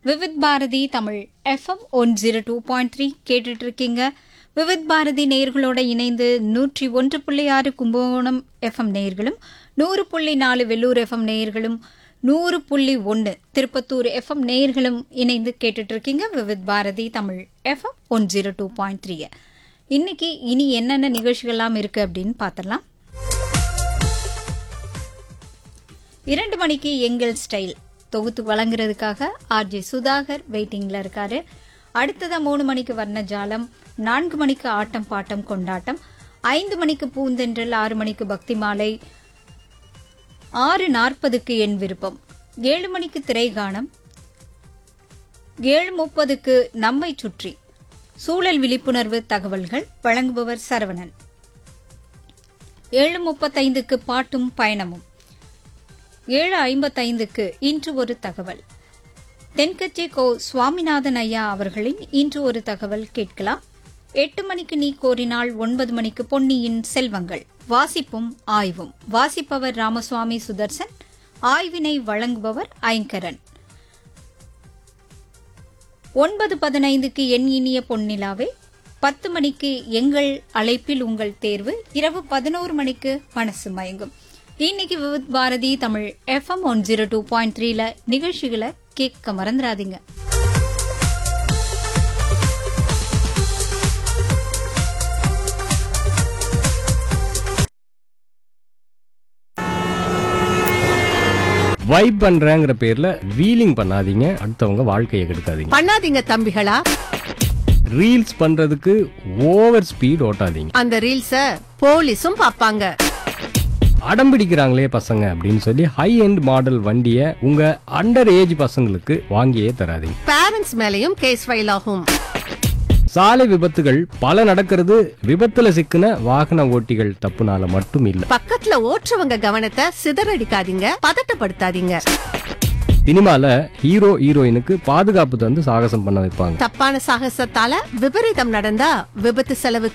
Vividh Bharati Tamil FM one zero two point three கேட்டுட்டு இருக்கீங்க விவித் பாரதி நேயர்களோட இணைந்து நூற்றி ஒன்று புள்ளி ஆறு கும்பகோணம் எஃப்எம் நேயர்களும் நூறு புள்ளி நாலு வெள்ளூர் எஃப்எம் நேயர்களும் நூறு புள்ளி ஒன்று திருப்பத்தூர் எஃப்எம் நேயர்களும் இணைந்து கேட்டுட்டு இருக்கீங்க Vividh Bharati Tamil FM one zero two point three இன்னைக்கு இனி என்னென்ன நிகழ்ச்சிகள்லாம் இருக்கு அப்படின்னு பார்த்துடலாம் இரண்டு மணிக்கு எங்கள் ஸ்டைல் தொகுத்து வழங்குறதுக்காக ஆர்ஜே சுதாகர் வெயிட்டிங்ல இருக்காரு அடுத்ததா மூணு மணிக்கு வர்ண ஜாலம் நான்கு மணிக்கு ஆட்டம் பாட்டம் கொண்டாட்டம் ஐந்து மணிக்கு பூந்தென்றல் ஆறு மணிக்கு பக்தி மாலை ஆறு நாற்பதுக்கு என் விருப்பம் ஏழு மணிக்கு திரைகானம் ஏழு முப்பதுக்கு நம்மை சுற்றி சூழல் விழிப்புணர்வு தகவல்கள் வழங்குபவர் சரவணன் ஏழு முப்பத்தைந்துக்கு பாட்டும் பயணமும் ஏழு ஐம்பத்தைந்துக்கு இன்று ஒரு தகவல் தென்கட்சி கோ சுவாமிநாதன் ஐயா அவர்களின் இன்று ஒரு தகவல் கேட்கலாம் எட்டு மணிக்கு நீ கோரினால் ஒன்பது மணிக்கு பொன்னியின் செல்வங்கள் வாசிப்பும் ஆய்வும் வாசிப்பவர் ராமசுவாமி சுதர்சன் ஆய்வினை வழங்குபவர் ஐங்கரன் ஒன்பது பதினைந்துக்கு என் இனிய பொன்னிலாவே பத்து மணிக்கு எங்கள் அழைப்பில் உங்கள் தேர்வு இரவு பதினோரு மணிக்கு மனசு மயங்கும் இன்னைக்கு Vividh Bharati Tamil FM one zero two point த்ரீல நிகழ்ச்சிகளை கேட்க மறந்துடாதீங்க வைப் பண்றேங்கிற பேர்ல வீலிங் பண்ணாதீங்க அடுத்தவங்க வாழ்க்கையை கெடுக்காதீங்க பண்ணாதீங்க தம்பிகளா ரீல்ஸ் பண்றதுக்கு ஓவர் ஸ்பீட் ஓட்டாதீங்க அந்த ரீல்ஸ போலீஸும் பாப்பாங்க அடம் பிடிக்கிறாங்களே பசங்க அப்படின்னு சொல்லி ஹை எண்ட் மாடல் வண்டியை உங்க அண்டர் ஏஜ் பசங்களுக்கு வாங்கியே தராதீங்க பேரண்ட்ஸ் மேலயும் கேஸ் ஃபைல் ஆகும் சாலை விபத்துகள் பல நடக்கிறது விபத்துல சிக்கின வாகன ஓட்டிகள் தப்புனால மட்டும் இல்ல பக்கத்துல ஓட்டுறவங்க கவனத்தை சிதறடிக்காதீங்க பதட்டப்படுத்தாதீங்க சினிமால ஹீரோ ஹீரோயினுக்கு பாதுகாப்பு தந்து சாகசம் பண்ண வைப்பாங்க தப்பான சாகசத்தால விபரீதம் நடந்தா விபத்து செலவு